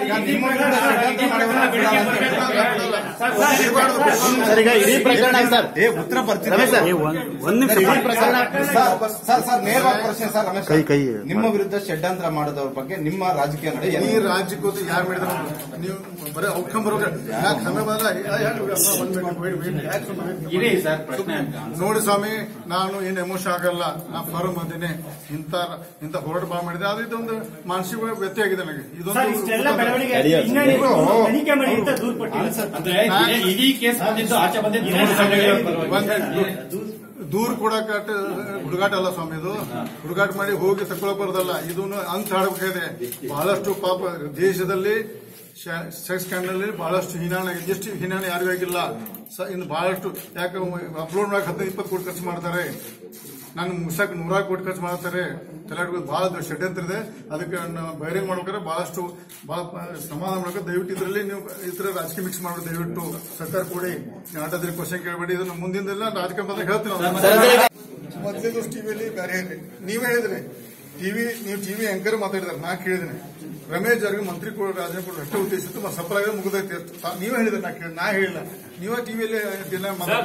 ನಿಮ್ಮ ವಿರುದ್ಧ ಷಡ್ಯಂತ್ರ ಮಾಡಿರೋರು ಸರ್ ಈಗ ಇಡೀ ಪ್ರಕರಣ ಸರ್ ಏ ಉತ್ತರ ಬರ್ತೀನಿ ರಮೇಶ್ ಸರ್ ಒಂದ್ ನಿಮಿಷ ಇಡೀ ಪ್ರಕರಣ ಸರ್ ಸರ್ ಸರ್ ನೇರವಾದ ಪ್ರಶ್ನೆ ಸರ್ ರಮೇಶ್ ಕೈ, ಕೈ. ನಿಮ್ಮ ವಿರುದ್ಧ ಷಡ್ಯಂತ್ರ ಮಾಡೋದವ್ರ ಬಗ್ಗೆ ನಿಮ್ಮ ರಾಜಕೀಯ ನಡೆ ಈ ಏನು? ರಾಜ್ಯಕ್ಕೆ ಹೋದ್ರೆ ಯಾರು ಮಾಡಿದ್ರು ನೀವು ಬರೀ ಔಟ್ಕಮ್ ಬರೋಕೆ ಯಾಕೆ ಸಮಯ ಬಂದ್ರೆ ಯಾಕೆ ಒಂದ್ ಮಿನಿಟ್ wait, wait, ಯಾಕೆ ಸುಮ್ಮನೆ ಇರಿ ಸರ್ ಪ್ರಶ್ನೆ ಅಂತ ನೋಡಿ ಸ್ವಾಮಿ ನಾನು ಏನ್ ಎಮೋಷನ್ ಆಗಲ್ಲ ನಾ ಫಾರಂ ಅದೇನೆ ಇಂತ ಇಂತ ಹೋರಾಟ ಬಾ ಮಾಡಿದೆ ಆದ್ರೆ ಇದೊಂದು ಮಾನಸಿಕ ವ್ಯತ್ಯಯ ಆಗಿದೆ ನನಗೆ ಸರ್ ಇಷ್ಟೆಲ್ಲ ಬೆಳವಣಿಗೆ ಸರಿ, ಆಯ್ತು. ಇನ್ನ ನೀವು ತನಿಖೆ ಮಾಡಿ ಅಂತ ದೂರು ಕೊಟ್ಟಿಲ್ಲ ಸರ್ ಅಂದ್ರೆ ಇಡೀ- ಇಡೀ ಕೇಸ್ ಬಂದಿದ್ದು ಆಚೆ ಬಂದಿದ್ದು ಮೂರು ಸಂಘಟನೆಗಳ ಪರವಾಗಿ. ಒಂದು ದೂರ ಕೊಡಕ ಹುಡುಗಾಟ ಅಲ್ಲ ಸ್ವಾಮಿ ಇದು ಹುಡುಗಾಟ ಮಾಡಿ ಹೋಗಿ ತಗೊಳಕ್ ಬರೋದಲ್ಲ ಇದನ್ನು ಅಂತ ಆಡಬೇಕಾಗಿದೆ ಬಹಳಷ್ಟು ಪಾಪ ದೇಶದಲ್ಲಿ ಸೆಕ್ಸ್ ಸ್ಕ್ಯಾಂಡಲ್ ಬಹಳಷ್ಟು ಹೀನಾಣ ಎಷ್ಟು ಹೀನಾಣ ಯಾರಿಗೂ ಆಗಿಲ್ಲ ಸ- ಇನ್ನು ಬಹಳಷ್ಟು ಯಾಕೆ ಅಪ್ಲೋಡ್ ಮಾಡಕ್ ಹದಿನೈದು ಇಪ್ಪತ್ತು ಕೋಟಿ ಖರ್ಚು ಮಾಡ್ತಾರೆ ನಾನು ಮುಸಕ್ ನೂರಾರು ಕೋಟಿ ಖರ್ಚು ಮಾಡ್ತಾರೆ ತಲೆಯಾಡ್ಬೇಕು ಬಹಳ ದೊಡ್ಡ ಷಡ್ಯಂತ್ರ ಇದೆ ಅದಕ್ಕೆ ನಾವು ಬಹಿರಂಗ ಮಾಡ್ಬೇಕಾದ್ರೆ ಬಹಳಷ್ಟು ಬಹಳ ಸಮಾಧಾನ ಮಾಡ್ಬೇಕು ದಯವಿಟ್ಟು ಇದರಲ್ಲಿ ನೀವು ಇತರ ರಾಜಕೀಯ ಮಿಕ್ಸ್ ಮಾಡ್ಬೇಕು ದಯವಿಟ್ಟು ಸರ್ಕಾರ ಕೊಡಿ ನೀವು ಆಟೋದಲ್ಲಿ ಕ್ವಶನ್ ಕೇಳಬೇಡಿ ಇದನ್ನು ಮುಂದಿನ ರಾಜಕೀಯ ಬಂದಾಗ ಹೇಳ್ತೀನಿ ನಾನು. ಮೊದಲೇ ದಿವಸ ಟಿವಿಯಲ್ಲಿ ಬೇರೆ ಹೇಳ್ರಿ ನೀವೇ ಹೇಳಿದ್ರಿ ಟಿವಿ ನೀವು ಟಿವಿ ಆಂಕರ್ ಮಾತಾಡಿದಾರೆ ನಾ ಕೇಳಿದ್ದೀನಿ ರಮೇಶ್ ಜಾರಿಗೆ ಮಂತ್ರಿ ಕೂಡ ರಾಜನ ಕೂಡ ಅಷ್ಟೇ ಉದ್ದೇಶಿತ್ತು ಮತ್ತೆ ಸಫಲ ಆಗಿದೆ ಮುಗಿದೈತಿ ಅಂತ. ತಾ- ನೀವೇ ಹೇಳಿದ್ರೆ ನಾ ಕೇಳಿ ನಾ ಹೇಳಿಲ್ಲ ನೀವೇ ಟಿವಿಯಲ್ಲಿ ದಿನ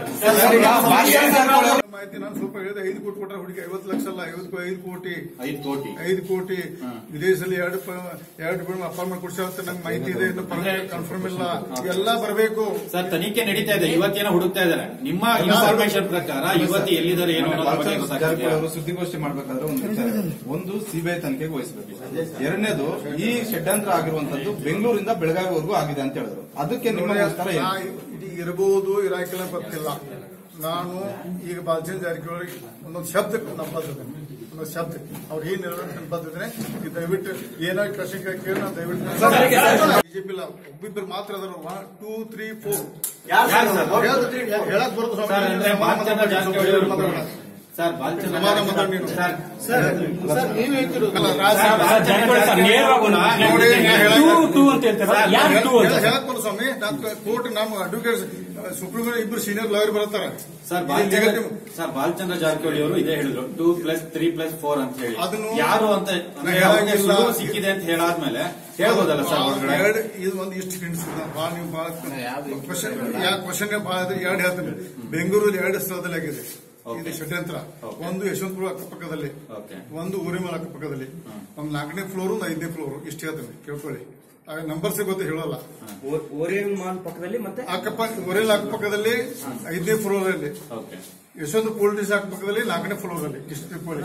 ಮಾಹಿತಿ ನಾನು ಸ್ವಲ್ಪ ಹೇಳಿದೆ ಐದು ಕೋಟಿ ಕೊಟ್ಟರೆ ಹುಡುಗಿ ಐವತ್ತು ಲಕ್ಷ ಅಲ್ಲ ಐವತ್ತು ಐದು ಕೋಟಿ ಐದು ಕೋಟಿ ಐದು ಕೋಟಿ ವಿದೇಶದಲ್ಲಿ ಎರಡು ಪ- ಎರಡು ಬಿಡು ಅಪಾರ್ಟ್ಮೆಂಟ್ ಕೊಡ್ಸೋ ಅಂತ ನಂಗೆ ಮಾಹಿತಿ ಇದೆ ಇನ್ನು ಕನ್ಫರ್ಮ್ ಇಲ್ಲ ಎಲ್ಲ ಬರಬೇಕು ಸರ್ ತನಿಖೆ ನಡೀತಾ ಇದೆ ಇವತ್ತೇನೋ ಹುಡುಕ್ತಾ ಇದ್ದಾರೆ ನಿಮ್ಮ ಇನ್ಫಾರ್ಮೇಶನ್ ಪ್ರಕಾರ ಇವತ್ತು ಎಲ್ಲಿದ್ದಾರೆ ಏನು ಅನ್ನೋದ್ರ ಬಗ್ಗೆ ಬಾಲಚಂದ್ರ ಜಾರಕಿಹೊಳಿ ಗೊತ್ತಾಗ್ತಿದೆಯಾ? ಅವರು ಸುದ್ದಿಗೋಷ್ಠಿ ಮಾಡ್ಬೇಕಾದ್ರೆ ಒಂದು ವಿಚಾರ ಇದೆ. ಒಂದು ಸಿಬಿಐ ತನಿಖೆಗೆ ವಹಿಸಬೇಕು ಎರಡನೇದು ಈ ಷಡ್ಯಂತ್ರ ಆಗಿರುವಂತದ್ದು ಬೆಂಗಳೂರಿಂದ ಬೆಳಗಾವಿವರೆಗೂ ಆಗಿದೆ ಅಂತ ಹೇಳಿದ್ರು ಅದಕ್ಕೆ ನಿಮ್ಮ ನಿರ್ಧಾರ ಏನು? ನಾ ಇದು ಇರಬಹುದು ಇರಾಕಿಲ್ಲ ಗೊತ್ತಿಲ್ಲ ನಾನು ಈಗ ಬಾಲಚಂದ್ರ ಜಾರಕಿಹೊಳಿ ಒಂದೊಂದು ಶಬ್ದ ನಂಬದಿದ್ದೇನೆ ಒಂದೊಂದು ಶಬ್ದ ಅವ್ರು ಏನ್ ನಂಬದಿದ್ದೇನೆ ಈ ದಯವಿಟ್ಟು ಏನಾಗಿ ಪ್ರಶ್ನೆ ಕೇಳಿ ನಾನು ದಯವಿಟ್ಟು ಬಿಜೆಪಿ ಇಲ್ಲ ಒಬ್ಬಿಬ್ಬರು ಮಾತ್ರ ಅದರ ಒನ್ ಟೂ ತ್ರೀ ಫೋರ್ ಯಾರು ಸರ್? ಹೇಳಕ್ ಬರೋದು ಸರ್ ಅಂದ್ರೆ ಬಾಲಚಂದ್ರ ಜಾರಕಿಹೊಳಿ ಅವರು ಸರ್ ಬಾಲಚಂದ್ರ ಸಮಾಧಾನ ಮಾತಾಡಿ ನೀನು. ಸರ್ ಅಲ್ಲ, ರಾಜ- ಜಾರಕಿಹೊಳಿ ಸರ್ ನೇರವಾಗೋಣ ನೋಡಿ, ನಾ ಹೇಳಕ್- ಟೂ ಟೂ ಅಂತ ಹೇಳ್ತಾರೆ ಯಾರು ಟೂ ಅಂತ ಹೇಳಕ್ ಬರೋದು ಸ್ವಾಮಿ ಕೋರ್ಟ್ ನಮ್ಮ ಅಡ್ವೊಕೇಟ್ ಸುಪ್ರೀಂ ಕೋರ್ಟ್ ಇಬ್ರು ಸೀನಿಯರ್ ಲಾಯರ್ ಬರ್ತಾರೆ ಸರ್ ಇದು ಬಾಲಚಂದ್ರ negative. ಸರ್ ಬಾಲಚಂದ್ರ ಜಾರಕಿಹೊಳಿ ಅವರು ಇದೇ ಹೇಳಿದ್ರು two plus three plus four ಅಂತ ಹೇಳಿ ಅದನ್ನು ಯಾರು ಅಂತ ನಾ ಹೇಳಂಗಿಲ್ಲ. ಸುಳುವು ಸಿಕ್ಕಿದೆ ಅಂತ ಹೇಳಾದ್ಮೇಲೆ ಹೇಳ್ಬೋದಲ್ಲ ಸರ್ ಹೊರಗಡೆ ಎರಡು ಇದು ಒಂದು ಇಷ್ಟು ಹಿಂಡಿಸಿದ ಭಾಳ ನೀವು ಭಾಳ ಕ್ವಶನ್ ಯಾವ ಕ್ವಶನ್ ಭಾಳ ಇದ್ರೆ ಎರಡು ಹೇಳ್ತೀನಿ ಬೆಂಗಳೂರಲ್ಲಿ ಎರಡು ಸ್ಥಳದಲ್ಲಿ ಆಗಿದೆ ಇದು ಷಡ್ಯಂತ್ರ ಒಂದು ಯಶವಂತಪುರ ಅಕ್ಕಪಕ್ಕದಲ್ಲಿ ಓಕೆ ಒಂದು ಊರಿಮಲ ಅಕ್ಕಪಕ್ಕದಲ್ಲಿ ಒಂದು ನಾಲ್ಕನೇ ಫ್ಲೋರ್ ಒಂದು ಐದನೇ ಫ್ಲೋರ್ ಇಷ್ಟು ಹೇಳ್ತೀನಿ ಕೇಳ್ಕೊಳ್ಳಿ ನಂಬರ್ಸ್ ಗೊತ್ತು ಹೇಳಲ್ಲ ಓರಿಯನ್ ಮಾಲ್ ಪಕ್ಕದಲ್ಲಿ ಮತ್ತೆ ಅಕ್ಕಪಕ್ಕ ಊರಿನ ಅಕ್ಕಪಕ್ಕದಲ್ಲಿ ಐದನೇ ಫ್ಲೋರ್ ಅಲ್ಲಿ ಓಕೆ ಯಶವಂತ ಪೊಲೀಸ್ ಅಕ್ಕಪಕ್ಕದಲ್ಲಿ ನಾಲ್ಕನೇ ಫ್ಲೋರ್ ಅಲ್ಲಿ ಇಷ್ಟು ತಿಳ್ಕೊಳ್ಳಿ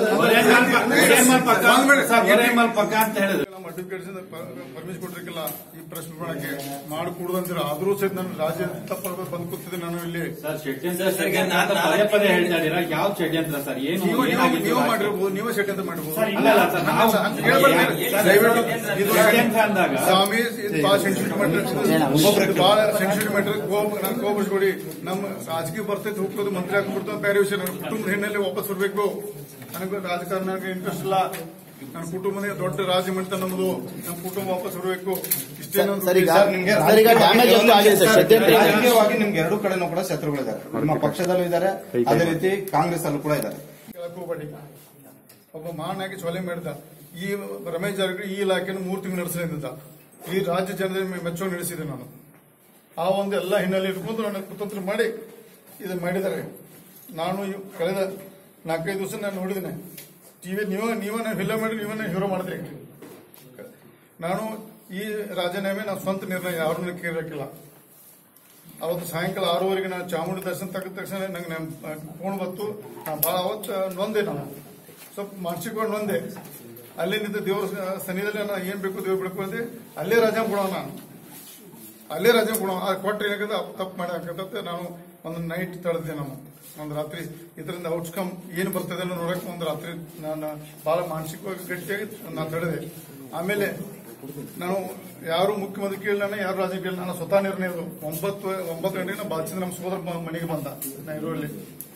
ಒರೇಮಲ್ ಪಕ್ಕ ಸರ್ ಒರೇಮಲ್ ಪಕ್ಕ ಅಂತ ಹೇಳಿದ್ರು ನಮ್ಮ ಅಡ್ವೊಕೇಟ್ಸ್ ಪರ್ಮಿಷನ್ ಕೊಟ್ಟಿರ್ಕಿಲ್ಲ ಈ ಪ್ರಶ್ನೆ ಮಾಡಕ್ಕೆ ಮಾಡಿ ಕೊಡುದಂತೀರ ಆದ್ರೂ ಸಹಿತ ನಾನು ರಾಜ್ಯ ತಪ್ಪ ಬಂದು ಕೂತಿದ್ದೆ ನಾನು ಇಲ್ಲಿ ಸರ್ ಷಡ್ಯಂತ್ರ ಷಡ್ಯಂತ್ರ ಅಂತ ಪದೇ ಪದೇ ಹೇಳ್ತಾ ಇದೀರಾ ಯಾವ ಷಡ್ಯಂತ್ರ ಸರ್ ಏನು ನೀವು ನೀವು ಏನಾಗಿತ್ತು ನೀವು ರಾಜಕೀಯ? ಮಾಡಿರ್ಬೋದು ನೀವೇ ಸೆಟ್ ಅಂತ ಮಾಡಿರ್ಬೋದು ಅಲ್ಲ ಅಲ್ಲ ಸರ್ ನಾವು ಹಂಗ್ ಹೇಳ್ಬಾರ್ದು. ದಯವಿಟ್ಟು ಇದು ಷಡ್ಯಂತ್ರ ಅಂದಾಗ ಸ್ವಾಮಿ ಇದು ಬಹಳ ಸೆನ್ಸಿಟಿವ್ ಮ್ಯಾಟರ್ ಬಹಳ ಸೆನ್ಸಿಟಿವ್ ಮ್ಯಾಟರ್ ನಾನು ಕೋಪಿಸ್ಕೊಡಿ ನಮ್ಮ ರಾಜಕೀಯ ಬರ್ತೈತೆ ಹೋಗ್ಬೋದು ಮಂತ್ರಿ ಹಾಕೊಂಡ್ಬಿಡ್ತಾರೆ ಬೇರೆ ವಿಷಯ ನನ್ನ ಕುಟುಂಬದ ಹಿನ್ನೆಲೆ ವಾಪಸ್ ಬರ್ಬೇಕು ನನಗೆ ರಾಜಕಾರಣ ಇಂಟ್ರೆಸ್ಟ್ ಇಲ್ಲ ನನ್ನ ಕುಟುಂಬದ ದೊಡ್ಡ ರಾಜ್ಯ ಮಾಡ್ತಾ ನಮ್ಮದು ನಮ್ಮ ಕುಟುಂಬ ವಾಪಸ್ ಬರಬೇಕು ಇಷ್ಟೇ ನನ್ನ ಸರ್ ಈಗ ಸರ್, ನಿಮ್ಗೆ ಸರ್ ಈಗ ಡ್ಯಾಮೇಜ್ ಎಷ್ಟು ಆಗಿದೆ ಸರ್ ಷಡ್ಯಂತ್ರ ಇದೆ. ರಾಜಕೀಯವಾಗಿ ನಿಮ್ಗೆ ಎರಡು ಕಡೆನೂ ಕೂಡ ಶತ್ರುಗಳಿದ್ದಾರೆ ನಿಮ್ಮ ಪಕ್ಷದಲ್ಲೂ ಇದ್ದಾರೆ ಅದೇ ರೀತಿ ಕಾಂಗ್ರೆಸ್ ಅಲ್ಲೂ ಕೂಡ ಇದ್ದಾರೆ ಕೇಳಕ್ ಹೋಗ್ಬೇಡಿ ಒಬ್ಬ ಮಹಾನಾಗಿ ಚೊಲೆ ಮಾಡಿದ ಈ ರಮೇಶ್ ಜಾರಕಿಹೊಳಿ ಈ ಇಲಾಖೆಯನ್ನು ಮೂರು ತಿಂಗಳು ನಡೆಸಿದ್ದ ಈ ರಾಜ್ಯ ಜನರ ಮೆಚ್ಚುಗೆ ನಡೆಸಿದೆ ನಾನು ಆ ಒಂದು ಎಲ್ಲ ಹಿನ್ನೆಲೆ ಇಟ್ಕೊಂಡು ನನ್ನ ಕುತಂತ್ರ ಮಾಡಿ ಇದು ಮಾಡಿದ್ದಾರೆ ನಾನು ಇವ್- ಕಳೆದ ನಾಲ್ಕೈದು ದಿವಸ ನಾನು ನೋಡಿದ್ದೇನೆ ಟಿವಿ ನೀವ ನೀವ ನಾನು ಹಿಲ್ಲ ಮಾಡಿ ನೀವ ನಾನು ಹೀರೋ ಮಾಡಿದ್ರಿ ನಾನು ಈ ರಾಜೀನಾಮೆ ನಾನು ಸ್ವಂತ ನಿರ್ಣಯ ಯಾರನ್ನೂ ಕೇಳಕ್ಕಿಲ್ಲ ಅವತ್ತು ಸಾಯಂಕಾಲ ಆರೂವರೆಗೆ ನಾನು ಚಾಮುಂಡಿ ದರ್ಶನ ತೆಗೆದ ತಕ್ಷಣ ನಂಗೆ ಫೋನ್ ಬಂತು ನಾನು ಭಾಳ ಅವತ್ತು ನೊಂದೆ ನಾನು ಸ್ವಲ್ಪ ಮಾನಸಿಕವಾಗಿ ನೊಂದೆ ಅಲ್ಲೇ ನಿಂತು ದೇವ್ರ ಸನ್ನಿಧಿಯಲ್ಲಿ ನಾನು ಏನ್ ಬೇಕು ದೇವ್ರು ಬೇಕು ಅಂದೆ ಅಲ್ಲೇ ರಜಾ ಕೊಡೋಣ ನಾನು ಅಲ್ಲೇ ರಜೆ ಕೊಡೋಣ ಅದು ಕೊಟ್ಟರೆ ಏನಾಗದ ತಪ್ಪು ಮಾಡಾಕತ್ತ ನಾನು ಒಂದು ನೈಟ್ ತಡೆದೆ ನಾನು ಒಂದು ರಾತ್ರಿ ಇದರಿಂದ ಔಟ್ಕಮ್ ಏನು ಬರ್ತದೆ ಅನ್ನೋ ನೋಡಕ್ಕೆ ಒಂದು ರಾತ್ರಿ ನಾನು ಬಹಳ ಮಾನಸಿಕವಾಗಿ ಗಟ್ಟಿಯಾಗಿ ನಾನು ತಡೆದೆ ಆಮೇಲೆ ನಾನು ಯಾರು ಮುಖ್ಯಮಂತ್ರಿ ಕೇಳಿಲ್ಲ ಯಾರು ರಾಜ್ಯ ಕೇಳಿಲ್ಲ ನಾನು ಸ್ವತಃ ನಿರ್ಣಯ ಇದು. ಒಂಬತ್ತು ಒಂಬತ್ತು ಗಂಟೆಗೆ ನಾನು ಬಾಲ್ಚಂದ್ರ ನಮ್ಮ ಸೋದರ ಮ- ಮನೆಗೆ ಬಂದ ನೈರೋಲ್ಲಿ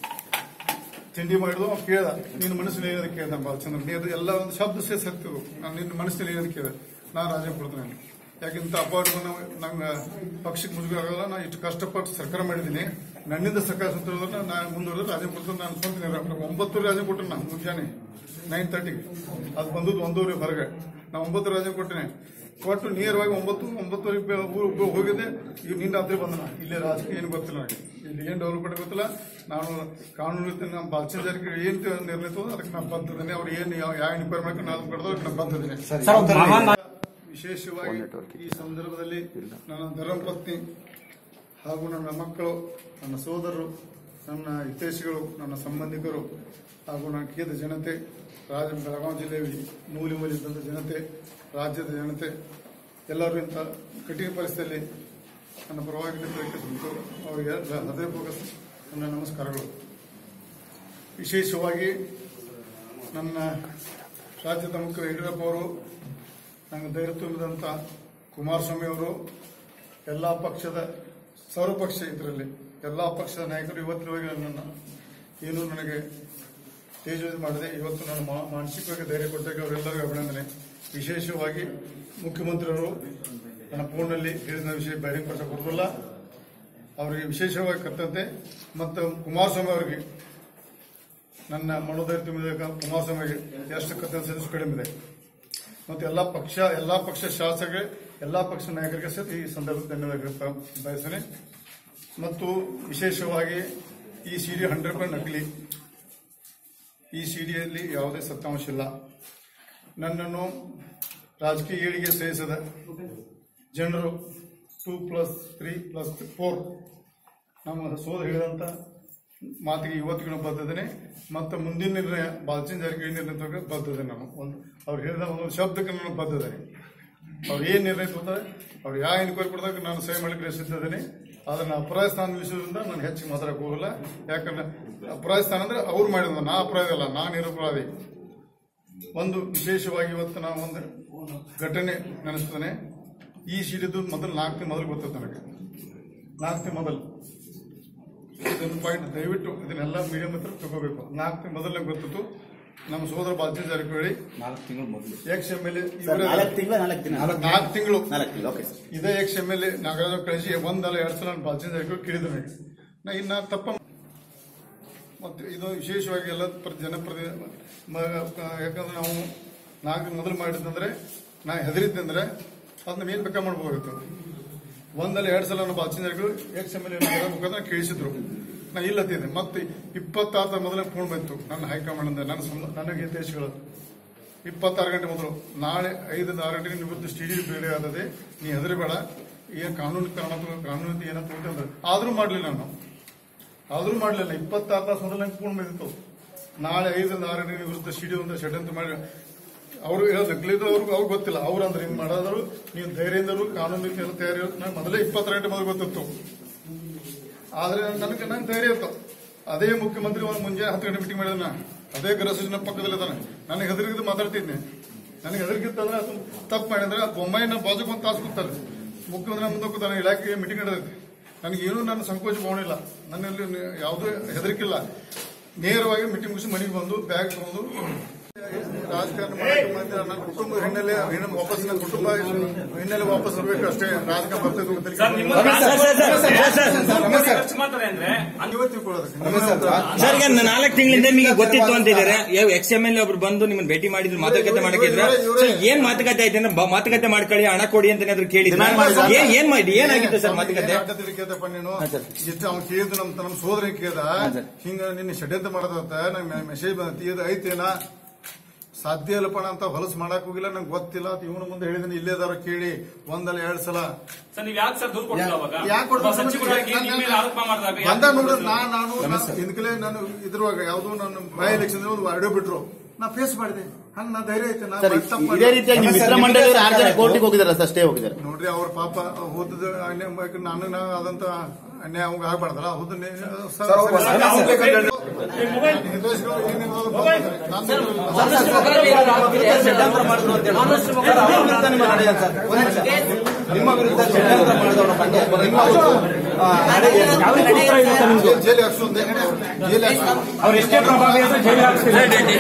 ತಿಂಡಿ ಮಾಡಿದ್ರು ಅವ್ನು ಕೇಳ್ದ ನಿನ್ನ ಮನಸ್ಸಿನ ಏನದ ಕೇಳ್ದ ಬಾಲಚಂದ್ರ ನೀನು ಎಲ್ಲ ಒಂದು ಶಬ್ದ ಸೇ ಸತ್ಯವು ನಾನು ನಿನ್ನ ಮನಸ್ಸಿನಲ್ಲಿ ಏನದ ಕೇಳಿದೆ ನಾನು ರಾಜ ಕೊಡ್ತೇನೆ ಯಾಕಿಂತ ಅಪಾರ್ಟ್ ನಂಗೆ ಪಕ್ಷಕ್ಕೆ ಮುಜುಗರ ಆಗಲ್ಲ ನಾನು ಇಷ್ಟು ಕಷ್ಟಪಟ್ಟು ಸರ್ಕಾರ ಮಾಡಿದ್ದೀನಿ ನನ್ನಿಂದ ಸರ್ಕಾರ ಸುತ್ತಿರೋದನ್ನ ನಾನು ಮುಂದುವರೆದ್ರೆ ರಾಜ ಕೊಡ್ತೇನೆ ನಾನು ಸ್ವಂತ ನಿರ್ಧಾರ ಒಂಬತ್ತು ರಾಜ ಕೊಟ್ಟೆ ನಾನು ಮುಂಜಾನೆ ನೈನ್ ತರ್ಟಿಗೆ ಅದು ಬಂದದ್ದು ಒಂದೂವರೆ ಹೊರಗೆ ನಾನು ಒಂಬತ್ತು ರಾಜ ಕೊಟ್ಟೇನೆ ಕೊಟ್ಟು ನೇರವಾಗಿ ಒಂಬತ್ತು ಒಂಬತ್ತುವರೆಗೆ ಬೆ- ಊರು ಬೆ- ಹೋಗಿದ್ದೆ ಈಗ ನಿನ್ನ ರಾತ್ರಿ ಬಂದ ನಾನು ಇಲ್ಲೇ ರಾಜಕೀಯ ಏನು ಗೊತ್ತಿಲ್ಲ ನನಗೆ ಇಲ್ಲಿ ಏನು ಡೆವಲಪ್ಮೆಂಟ್ ಗೊತ್ತಿಲ್ಲ ನಾನು ಕಾನೂನು ರೀತಿ ನಮ್ಮ ಬಾಲ್ಚನ್ ಜಾರಿಗೆ ಏನು ನಿರ್ಣಯ ತಗೊಂಡು ಅದಕ್ಕೆ ನಾನು ಬಂದಿದ್ದೇನೆ ಅವ್ರು ಏನು ಯಾವ ಯಾವ ಇನ್ಕ್ವೈರಿ ಮಾಡ್ಕೊಂಡು ನಾನು ಕರೆದು ಅದಕ್ಕೆ ನಾನು ಬಂದಿದ್ದೇನೆ ಸರ್ ಒಬ್ಬ ಮಹಾನ್ ವಿಶೇಷವಾಗಿ ಈ ಸಂದರ್ಭದಲ್ಲಿ ನನ್ನ ಧರ್ಮಪತ್ನಿ ಹಾಗೂ ನನ್ನ ಮಕ್ಕಳು ನನ್ನ ಸೋದರರು ನನ್ನ ಹಿತೈಷಿಗಳು ನನ್ನ ಸಂಬಂಧಿಕರು ಹಾಗೂ ನನ್ನ ಕೇಂದ್ರ ಜನತೆ ರಾಜ ಬೆಳಗಾವಿ ಜಿಲ್ಲೆಯ ಮೂಲೆ ಮೂಲೆ ಇದ್ದಂಥ ಜನತೆ ರಾಜ್ಯದ ಜನತೆ ಎಲ್ಲರೂ ಇಂಥ ಕಠಿಣ ಪರಿಸ್ಥಿತಿಯಲ್ಲಿ ನನ್ನ ಪರವಾಗಿ ನಿಂತು ಅವರಿಗೆ ಹೃದಯಪೂರ್ವಕ ನನ್ನ ನಮಸ್ಕಾರಗಳು ವಿಶೇಷವಾಗಿ ನನ್ನ ರಾಜ್ಯದ ಮುಖ್ಯ ಯಡಿಯೂರಪ್ಪ ಅವರು ನನಗೆ ಧೈರ್ಯ ತುಂಬಿದಂಥ ಕುಮಾರಸ್ವಾಮಿ ಅವರು ಎಲ್ಲ ಪಕ್ಷದ ಸರ್ವಪಕ್ಷ ಇದರಲ್ಲಿ ಎಲ್ಲ ಪಕ್ಷದ ನಾಯಕರು ಇವತ್ತಿನವರೆಗೆ ನನ್ನನ್ನು ಏನು ನನಗೆ ತೇಜೋದಿ ಮಾಡಿದೆ ಇವತ್ತು ನಾನು ಮಾ- ಮಾನಸಿಕವಾಗಿ ಧೈರ್ಯ ಕೊಟ್ಟಕ್ಕೆ ಅವರೆಲ್ಲರಿಗೂ ಅಭಿನಂದನೆ ವಿಶೇಷವಾಗಿ ಮುಖ್ಯಮಂತ್ರಿಯವರು ನನ್ನ ಫೋನ್ನಲ್ಲಿ ಹೇಳಿದ ವಿಷಯ ಬಹಿರಂಗ ಪಟ್ಟ ಕೊಡೋದಿಲ್ಲ ಅವರಿಗೆ ವಿಶೇಷವಾಗಿ ಕರ್ತಂತೆ ಮತ್ತು ಕುಮಾರಸ್ವಾಮಿ ಅವರಿಗೆ ನನ್ನ ಮನೋಧೈರ್ಯ ತುಂಬಿದ ಕುಮಾರಸ್ವಾಮಿಗೆ ಎಷ್ಟು ಕರ್ತವ್ಯ ಸದಸ್ಯ ಕಡಿಮೆ ಇದೆ ಮತ್ತು ಎಲ್ಲ ಪಕ್ಷ ಎಲ್ಲಾ ಪಕ್ಷ ಶಾಸಕರಿಗೆ ಎಲ್ಲಾ ಪಕ್ಷ ನಾಯಕರಿಗೆ ಸಹಿತ ಈ ಸಂದರ್ಭದಲ್ಲಿ ಧನ್ಯವಾದ ಬಯಸ್ತೇನೆ ಮತ್ತು ವಿಶೇಷವಾಗಿ ಈ ಸಿಡಿ ಹಂಡ್ರೆಡ್ ಪರ್ಸೆಂಟ್ ನಕಲಿ ಈ ಸಿಡಿಯಲ್ಲಿ ಯಾವುದೇ ಸತ್ಯಾಂಶ ಇಲ್ಲ ನನ್ನನ್ನು ರಾಜಕೀಯ ಏಳಿಗೆ ಸೇರಿಸದ ಜನರು two plus three plus four ನಮ್ಮ ಸೋದರ ಹೇಳಿದಂತ ಮಾತಿಗೆ ಇವತ್ತಿಗೂ ಬದ್ಧದೇನೆ ಮತ್ತು ಮುಂದಿನ ನಿರ್ಣಯ ಬಾಲ್ಚಿನ್ ಜಾರಕಿಹೊಳಿ ನಿರ್ಣಯ ತಗೊಂಡು ಬದ್ಧದೆ ನಾನು ಒಂದು ಅವ್ರು ಹೇಳಿದ ಒಂದು ಶಬ್ದಕ್ಕೆ ನಾನು ಬದ್ಧದೇನೆ ಅವ್ರು ಏನ್ ನಿರ್ಣಯ ತಗೋತಾರೆ ಅವ್ರು ಯಾವ ಎನ್ಕ್ವೈರಿ ಕೊಡಿದಾಗ ನಾನು ಸಹಿ ಮಾಡಲಿಕ್ಕೆ ಸಿದ್ಧದೇನೆ ಅದನ್ನ ಅಪರಾಧ ಸ್ಥಾನ ವಿಷಯದಿಂದ ನಾನು ಹೆಚ್ಚಿಗೆ ಮಾತಾಡಕ್ ಹೋಗಲ್ಲ ಯಾಕಂದ್ರೆ ಅಪರಾಧ ಸ್ಥಾನ ಅಂದ್ರೆ ಅವ್ರು ಮಾಡಿದ ನಾ ಅಪರಾಧ ಅಲ್ಲ ನಾನು ನಿರಪರಾಧಿ ಒಂದು ವಿಶೇಷವಾಗಿ ಇವತ್ತು ನಾವು ಒಂದು ಘಟನೆ ನೆನೆಸ್ತೇನೆ ಈ ಸಿಡಿದು ಮೊದಲು ನಾಲ್ಕು ತಿಂಗಳು ಮೊದಲು ಗೊತ್ತದ ನನಗೆ ನಾಲ್ಕು ತಿಂಗಳು ಮೊದಲು ಇದೊಂದು ಪಾಯಿಂಟ್ ದಯವಿಟ್ಟು ಇದನ್ನೆಲ್ಲ ಮೀಡಿಯಂ ಹತ್ರ ತಗೋಬೇಕು ನಾಲ್ಕು ತಿಂಗಳು ಮೊದಲನೇ ಗೊತ್ತಿತ್ತು ನಮ್ಮ ಸೋದರ ಬಾಲ್ಚನ್ ಜಾರಕಿಹೊಳಿ ನಾಲ್ಕು ತಿಂಗಳು ಮೊದಲು ಎಕ್ಸ್ ಎಂ ಎಲ್ ಸರ್ ನಾಲ್ಕು ತಿಂಗಳು ನಾಲ್ಕು ದಿನ ನಾಲ್ಕು ತಿಂಗಳು ನಾಲ್ಕು ತಿಂಗಳು ಓಕೆ ಸರ್ ಇದೇ ex M L A Nagaraja ಕಳಿಸಿ ಒಂದಲ್ಲ ಎರಡು ಸಲ ನಾನು ಬಾಲ್ಚನ್ ಜಾರಕಿಹೊಳಿ ಕೇಳಿದ್ರು ನನಗೆ ನಾ ಇನ್ನ ತಪ್ಪ ಮತ್ತೆ ಇದು ವಿಶೇಷವಾಗಿ ಎಲ್ಲ ಪ್ರ- ಜನಪ್ರತಿ ಮ- ಯಾಕಂದ್ರೆ ನಾವು ನಾಲ್ಕು ಮೊದಲು ಮಾಡಿದಂದ್ರೆ ನಾ ಹೆದರಿದ್ದಂದ್ರೆ ಅದನ್ನ ಏನ್ ಬೇಕಾ ಮಾಡ್ಬೋದಿತ್ತು ಒಂದಲ್ಲ ಎರಡು ಸಲ ನಮ್ಮ Balachandra Jarkiholi ex M L A ಮುಖಾಂತರ ಕೇಳಿಸಿದ್ರು ನಾ ಇಲ್ಲತ್ತಿದ್ದೆ ಮತ್ತೆ ಇಪ್ಪತ್ತಾರ ಮೊದಲೇ ಫೋನ್ ಬಂತು ನನ್ನ ಹೈಕಮಾಂಡ್ ನನ್ನ ಸಂಬ- ನನಗೆ ದೇಶಗಳು ಇಪ್ಪತ್ತಾರು ಗಂಟೆ ಮೊದಲು ನಾಳೆ ಐದರಿಂದ ಆರು ಗಂಟೆಗೆ ನಿವೃತ್ತಿ ಸ್ಟುಡಿಯೋ ಬೇರೆ ಆದದೆ ನೀ ಹೆದರಬೇಡ ಏನ್ ಕಾನೂನು ಕಾರಣ ಕಾನೂನು ಏನಂತ ಅಂದ್ರೆ ಆದ್ರೂ ಮಾಡ್ಲಿಲ್ಲ ನಾನು ಆದ್ರೂ ಮಾಡ್ಲಿಲ್ಲ ಇಪ್ಪತ್ತಾರು ತಾಸು ಮೊದಲು ನಂಗೆ ಫೋನ್ ಬಂದಿತ್ತು ನಾಳೆ ಐದರಿಂದ ಆರು ಗಂಟೆಗೆ ನಿವೃತ್ತಿ ಸ್ಟುಡಿಯೋ ಅಂತ ಷಡ್ಯಂತ್ರ ಮಾಡಿ ಅವರು ನಕಲಿದ್ರು ಅವ್ರಿಗೆ ಅವ್ರಿಗೆ ಗೊತ್ತಿಲ್ಲ ಅವ್ರು ಅಂದ್ರೆ ಹಿಂಗ್ ಮಾಡೋದ್ರು ನೀವು ಧೈರ್ಯದಿಂದರು ಕಾನೂನು ರೀತಿ ಎಲ್ಲ ತಯಾರಿ ನಂಗೆ ಮೊದಲೇ ಇಪ್ಪತ್ತಾರು ಗಂಟೆ ಮೊದಲು ಗೊತ್ತಿತ್ತು ಆದ್ರೆ ನನಗೆ ನಂಗೆ ಧೈರ್ಯ ಇತ್ತು ಅದೇ ಮುಖ್ಯಮಂತ್ರಿ ಒಂದು ಮುಂಜಾನೆ ಹತ್ತು ಗಂಟೆ ಮೀಟಿಂಗ್ ಮಾಡಿದ ಅದೇ ಗೃಹ ಸಚಿವನ ಪಕ್ಕದಲ್ಲಿ ಇದ್ದಾನೆ ನನಗೆ ಹೆದರಿಗಿದ್ದು ಮಾತಾಡ್ತಿದ್ದೆ ನನಗೆ ಹೆದರಿಗಿತ್ತಂದ್ರೆ ಅದು ತಪ್ಪು ಮಾಡಿದ್ರೆ ಬೊಮ್ಮಾಯಿ ನನ್ನ ಬಾಜುಕ್ ಒಂದು ತಾಸು ಕೂತಾರೆ ಮುಖ್ಯಮಂತ್ರಿ ಮುಂದೆ ಕೂತಾನೆ ಇಲಾಖೆಗೆ ಮೀಟಿಂಗ್ ನಡೆದೈತಿ ನನಗೇನು ನನ್ನ ಸಂಕೋಚ ಭಾವನೆ ನನ್ನಲ್ಲಿ ಯಾವುದೇ ಹೆದರಿಕಿಲ್ಲ ನೇರವಾಗಿ ಮೀಟಿಂಗ್ ಮುಗಿಸಿ ಮನೆಗೆ ಬಂದು ಬ್ಯಾಗ್ ತಗೊಂಡು ರಾಜಕಾರಣ ಮಾಡಕ್ಕೆ ಬಂದ್ರೆ ನನ್ನ ಕುಟುಂಬದ ಹಿನ್ನೆಲೆ ಹಿನ್ನ- ವಾಪಸ್ ನನ್ನ ಕುಟುಂಬ ಹಿನ್ನೆಲೆ ವಾಪಸ್ ಬರ್ಬೇಕು ಅಷ್ಟೇ ರಾಜಕಾರಣ ಬರ್ತೈತೆ ಅಂತ ಸರ್ ನಿಮ್ಮ ಖರ್ಚು ಮಾಡ್ತಾರೆ ಅಂದ್ರೆ ಇವತ್ತು ತಿಳ್ಕೊಳ್ಳೋದಕ್ಕೆ ಸರ್ ಈಗ ನಾಲ್ಕು ತಿಂಗಳಿಂದ ನಿಮಗೆ ಗೊತ್ತಿತ್ತು ಅಂತಿದ್ದಾರೆ ಎಕ್ಸ್ ಎಂ ಎಲ್ ಒಬ್ರು ಬಂದು ನಿಮ್ಮನ್ನ ಭೇಟಿ ಮಾಡಿದ್ರು ಮಾತುಕತೆ ಮಾಡಕ್ಕಿದ್ರೆ ಸೊ ಏನ್ ಮಾತುಕತೆ ಆಯ್ತು ಅಂದ್ರೆ ಬ- ಮಾತುಕತೆ ಮಾಡ್ಕೊಳ್ಳಿ ಹಣ ಕೊಡಿ ಅಂತ ಏನಾದ್ರು ಕೇಳಿದ್ರೆ Demand ಮಾಡಿದ್ರಾ? ಏನ್ ಏನ್ ಮಾಡಿ ಏನಾಗಿತ್ತು ಸರ್ ಮಾತುಕತೆ ಕೇಳ್ದಪ್ಪ ನೀನು ಹಾ, ಸರ್. ಎಷ್ಟು ಅವ್ನು ಕೇಳಿದ್ದು ನಮ್ ನಮ್ಮ ಸೋದರ ಕೇಳ್ದ ಸರ್. ಹಿಂಗ ನಿನ್ನ ಷಡ್ಯಂತ್ರ ಮಾಡದಂತ ನಂಗೆ ಮೆಸೇಜ್ ಬಂದತಿ ಇದು ಐತೇನ ಸಾಧ್ಯ ಇಲ್ಲಪ್ಪಣ ಅಂತ ಹೊಲಸು ಮಾಡಕ್ ಹೋಗಿಲ್ಲ ನಂಗೆ ಗೊತ್ತಿಲ್ಲ ಇವನು ಮುಂದೆ ಹೇಳಿದೀನಿ ಇಲ್ಲೇದಾರ ಕೇಳಿ ಒಂದಲ್ಲ ಎರಡ್ ಸಲ ಸರ್ ನೀವು ಯಾಕೆ ಸರ್ ದೂರ ಕೊಟ್ಟಿಲ್ಲ ಅವಾಗ ಯಾಕೆ ಕೊಡ್ತೀನಿ? ಒಬ್ಬ ಸಚಿವರಾಗಿ ನಿಮ್ಮ ಮೇಲೆ ಆರೋಪ ಮಾಡಿದಾಗ ಯಾಕೆ ಬಂದ ನೋಡಿದ್ರೆ ಕೊಡ್ಲಿಲ್ಲ? ನಾನು ನಾನು ಹಿಂದ್ಕಲೆ ನಾನು ಇದ್ರೊಳಗ ಯಾವ್ದು ನನ್ನ ಬೈ ಎಲೆಕ್ಷನ್ ಒಂದು ಆಡಿಯೋ ಬಿಟ್ರು ನಾ ಫೇಸ್ ಮಾಡಿದೆ ಹಂಗ ನಾ ಧೈರ್ಯ ಐತೆ ನಾ ಸರ್ ತಪ್ಪು ಇದೇ ಮಾಡಿದೆ. ರೀತಿಯಾಗಿ ನಿಮ್ಮ ಮಿತ್ರ ಮಂಡಳಿಯವರು ಆರು ಜನ ಕೋರ್ಟಿಗೆ ಹೋಗಿದ್ದಾರೆ ಸರ್ ಸ್ಟೇ ಹೋಗಿದ್ದಾರೆ ನೋಡ್ರಿ ಅವ್ರ ಪಾಪ ಹೋದ ಅನ್ಯಾಯ ಮಾಡ್ಕೊಂಡು ನಾನು ನಾ ಆದಂತ ಅನ್ಯಾಯ ಅವಾಗ ಆಗ್ಬಾರ್ದಲ್ಲ ಹೌದು ಹಿತೈಷಿಗಳು ಏನೇನು ಅದು ಬರ್ತಾರೆ. ನಾನು- ಷಡ್ಯಂತ್ರ ಮಾಡಿದ್ರು ಅಂತ ಹೇಳಿ. ನಿಮ್ಮ ವಿರುದ್ಧ ನಿಮ್ಮ ನಡೆ ಏನು ಸರ್? ಒಂದು ನಿಮಿಷ. ನಿಮ್ಮ ವಿರುದ್ಧ ಷಡ್ಯಂತ್ರ ಮಾಡಿದವರ ಬಗ್ಗೆ ನಿಮ್ಮ ಒಂದು, ಆ, ನಡೆ ಏನು? ಜೈಲಿಗೆ ಹಾಕ್ಸೋದು ಜೈಲಿಗೆ ಹಾಕ್ಸೋದು ಅವ್ರು ಎಷ್ಟೇ ಪ್ರಭಾವಿ ಆದ್ರೂ ಜೈಲಿಗೆ ಹಾಕ್ಸ್ತೀವಿ.